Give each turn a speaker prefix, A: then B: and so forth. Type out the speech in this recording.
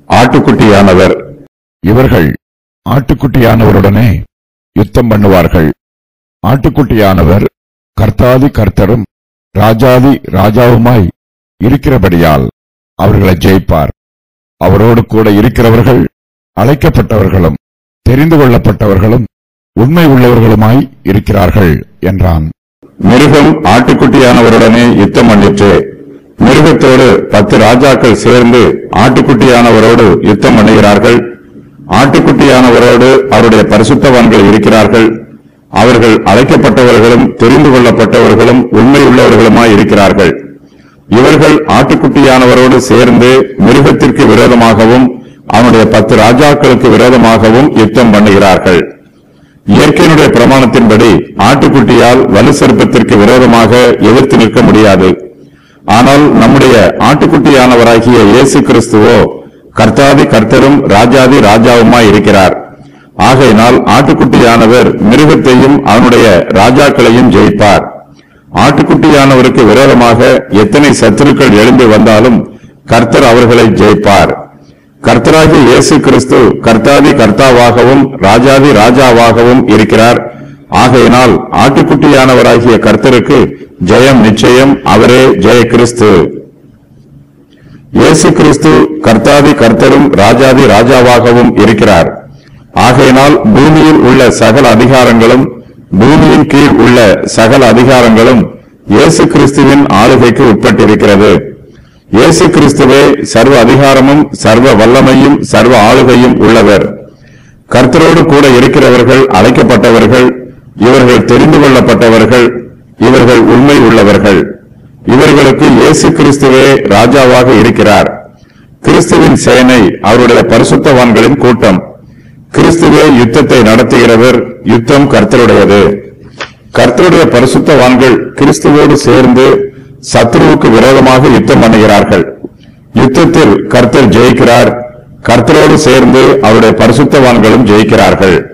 A: ஆட்டுக்குட்டியானவர்
B: இவர்கள் ஆட்டுக்குட்டியானவருடனே யுத்தம் பண்ணுவார்கள் ஆட்டுக்குட்டியானவர் கர்த்தாதி கர்த்தரும் ராஜாதி ராஜாவுமாய் இருக்கிறபடியால் அவர்களை ஜெயிப்பார் அவரோடு கூட இருக்கிறவர்கள் அழைக்கப்பட்டவர்களும் தெரிந்து கொள்ளப்பட்டவர்களும் உண்மை உள்ளவர்களுமாய் இருக்கிறார்கள் என்றான்
A: மிருகம் ஆட்டுக்குட்டியானவருடனே யுத்தம் பண்ணிற்று மிருகத்தோடு பத்து ராஜாக்கள் சேர்ந்து ஆட்டுக்குட்டியானவரோடு யுத்தம் பண்ணுகிறார்கள் ஆட்டுக்குட்டியானவரோடு அவருடைய பரிசுத்தவான்கள் இருக்கிறார்கள் அவர்கள் அழைக்கப்பட்டவர்களும் தெரிந்து கொள்ளப்பட்டவர்களும் உண்மை உள்ளவர்களுமாய் இருக்கிறார்கள் இவர்கள் ஆட்டுக்குட்டியானவரோடு சேர்ந்து மிருகத்திற்கு விரோதமாகவும் அவனுடைய பத்து ராஜாக்களுக்கு விரோதமாகவும் யுத்தம் பண்ணுகிறார்கள் இயற்கையினுடைய பிரமாணத்தின்படி ஆட்டுக்குட்டியால் வலு சர்ப்பத்திற்கு விரோதமாக எதிர்த்து நிற்க முடியாது ஆனால் நம்முடைய ஆட்டுக்குட்டியானவராகிய இயேசு கிறிஸ்துவோ கர்த்தாதி கர்த்தரும் ராஜாதி ராஜாவுமாய் இருக்கிறார் ஆகையினால் ஆட்டுக்குட்டியானவர் மிருகத்தையும் அவனுடைய ராஜாக்களையும் ஜெயிப்பார் ஆட்டுக்குட்டியானவருக்கு விரோதமாக எத்தனை சத்துருக்கள் எழும்பி வந்தாலும் கர்த்தர் அவர்களை ஜெயிப்பார் கர்த்தராகிய இயேசு கிறிஸ்து கர்த்தாதி கர்த்தாவாகவும் ராஜாதி ராஜாவாகவும் இருக்கிறார் ஆகையினால் ஆட்டுக்குட்டியானவராகிய கர்த்தருக்கு ஜெயம் நிச்சயம் அவரே ஜெய கிறிஸ்து இயேசு கிறிஸ்து கர்த்தாதி கர்த்தரும் ராஜாதி ராஜாவாகவும் இருக்கிறார் ஆகையினால் பூமியில் உள்ள சகல அதிகாரங்களும் பூமியின் கீழ் உள்ள சகல அதிகாரங்களும் இயேசு கிறிஸ்துவின் ஆளுகைக்கு உட்பட்டிருக்கிறது இயேசு கிறிஸ்துவே சர்வ அதிகாரமும் சர்வ வல்லமையும் சர்வ ஆளுகையும் உள்ளவர் கர்த்தரோடு கூட இருக்கிறவர்கள் அழைக்கப்பட்டவர்கள் இவர்கள் தெரிந்து கொள்ளப்பட்டவர்கள் இவர்கள் உண்மை உள்ளவர்கள் இவர்களுக்கு இயேசு கிறிஸ்துவே ராஜாவாக இருக்கிறார் கிறிஸ்துவின் சேனை அவருடைய பரிசுத்தவான்களின் கூட்டம் கிறிஸ்துவே யுத்தத்தை நடத்துகிறவர் யுத்தம் கர்த்தருடையது கர்த்தருடைய பரிசுத்தவான்கள் கிறிஸ்துவோடு சேர்ந்து சத்ருவுக்கு விரோதமாக யுத்தம் பண்ணுகிறார்கள் யுத்தத்தில் கர்த்தர் ஜெயிக்கிறார் கர்த்தரோடு சேர்ந்து அவருடைய பரிசுத்தவான்களும் ஜெயிக்கிறார்கள்